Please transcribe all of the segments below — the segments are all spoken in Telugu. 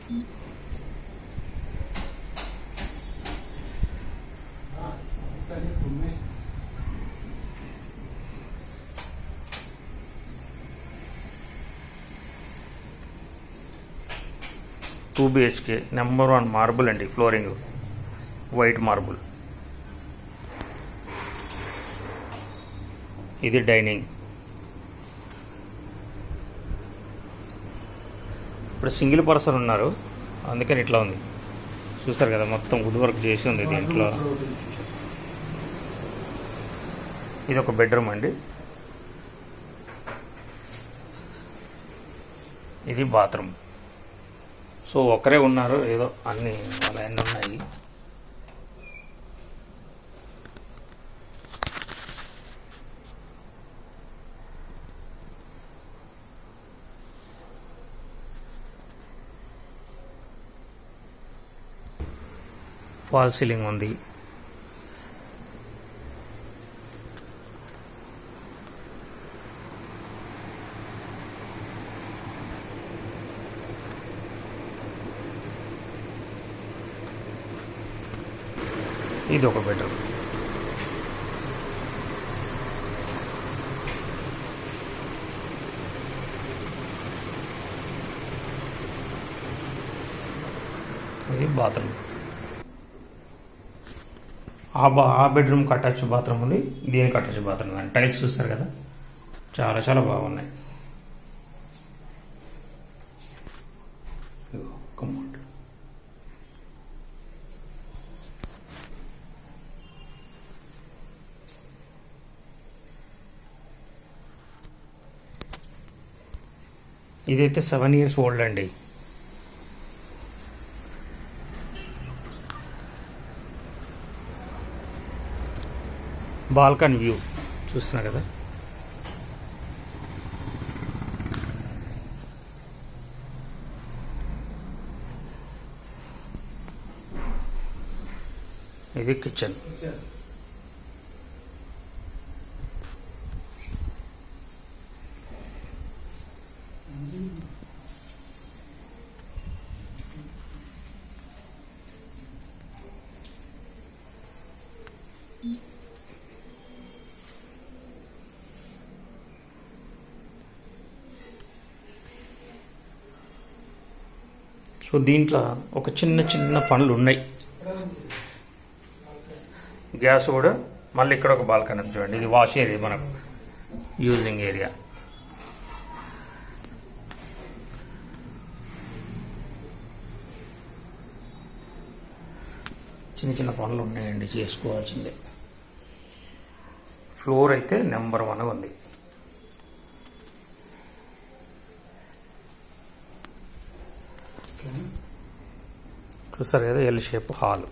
Two BHK number one marble అండి ఫ్లోరింగ్ వైట్ మార్బుల్ ఇది డైనింగ్ ఇప్పుడు సింగిల్ పర్సన్ ఉన్నారు అందుకని ఇట్లా ఉంది చూసారు కదా మొత్తం వుడ్ వర్క్ చేసి ఉంది దీంట్లో ఇది ఒక బెడ్రూమ్ అండి ఇది బాత్రూమ్ సో ఒకరే ఉన్నారు ఏదో అన్ని వాళ్ళ అన్నీ ఉన్నాయి ఫాల్ సీలింగ్ ఉంది ఇది ఒక బెడ్రూమ్ ఇది బాత్రూమ్ ఆ బా ఆ బెడ్రూమ్కి అటాచ్ బాత్రూమ్ ఉంది దీనికి అటాచ్ బాత్రూమ్ ఉంది టైల్స్ చూస్తారు కదా చాలా చాలా బాగున్నాయి ఇదిగో, కమోడ్ ఇదైతే సెవెన్ ఇయర్స్ ఓల్డ్ అండి బాల్కనీ వ్యూ చూస్తున్నారు కదా ఇది కిచెన్ సో దీంట్లో ఒక చిన్న చిన్న పనులు ఉన్నాయి గ్యాస్ కూడా మళ్ళీ ఇక్కడ ఒక బాల్కనీ ఉంది చూడండి ఇది వాష్ ఏరియా మనకు యూజింగ్ ఏరియా చిన్న చిన్న పనులు ఉన్నాయండి చేసుకోవాల్సిందే ఫ్లోర్ అయితే నెంబర్ వన్ ఉంది చూస్తారు కదా ఎల్ షేప్ హాల్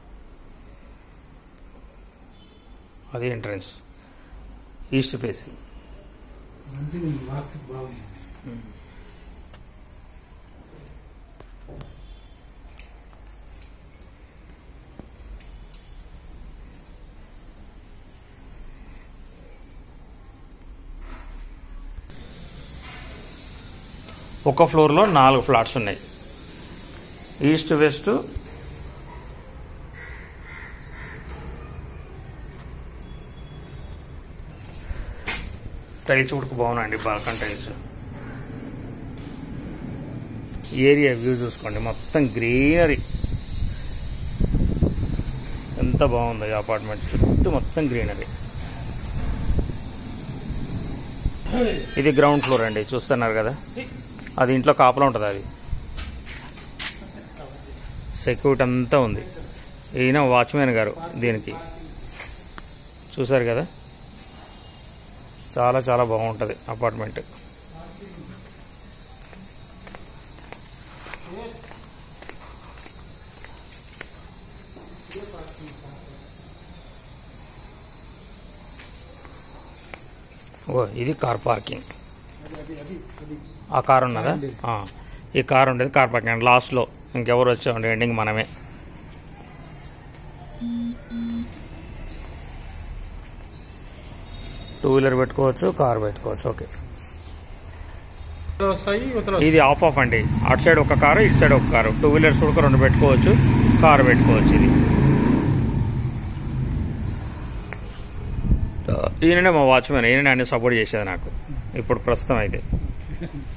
అది ఎంట్రన్స్ ఈస్ట్ ఫేసింగ్ మంచిగా వాస్తు బాగుంది ఒక ఫ్లోర్లో నాలుగు ఫ్లాట్స్ ఉన్నాయి ఈస్ట్ వెస్ట్ టైల్స్ కూడా బాగున్నాయండి బాల్కన్ టైల్స్ ఏరియా వ్యూ చూసుకోండి మొత్తం గ్రీనరీ ఎంత బాగుందో ఈ అపార్ట్మెంట్ చుట్టూ మొత్తం గ్రీనరీ ఇది గ్రౌండ్ ఫ్లోర్ అండి చూస్తున్నారు కదా అది ఇంట్లో కాపలా ఉంటుంది అది సెక్యూరిటీ అంతా ఉంది ఈయన వాచ్మెన్ గారు దీనికి చూసారు కదా చాలా చాలా బాగుంటుంది అపార్ట్మెంట్ ఓ ఇది కార్ పార్కింగ్ ఆ కార్ ఉన్నదా ఆ. ఈ కార్ ఉండేది కార్ పార్కింగ్ లాస్ట్లో ఇంకెవరు వచ్చామండి ఎండింగ్ మనమే టూ వీలర్ పెట్టుకోవచ్చు కార్ పెట్టుకోవచ్చు ఓకే వస్తాయి యువతలు ఇది ఆఫ్ ఆఫ్ అండి అటు సైడ్ ఒక కారు ఇటు సైడ్ ఒక కారు టూ వీలర్స్ కూడా రెండు పెట్టుకోవచ్చు కారు పెట్టుకోవచ్చు ఇది ఈయననే మా వాచ్మెన్ ఈయననే అన్ని సపోర్ట్ చేసేది నాకు ఇప్పుడు ప్రస్తుతం అయితే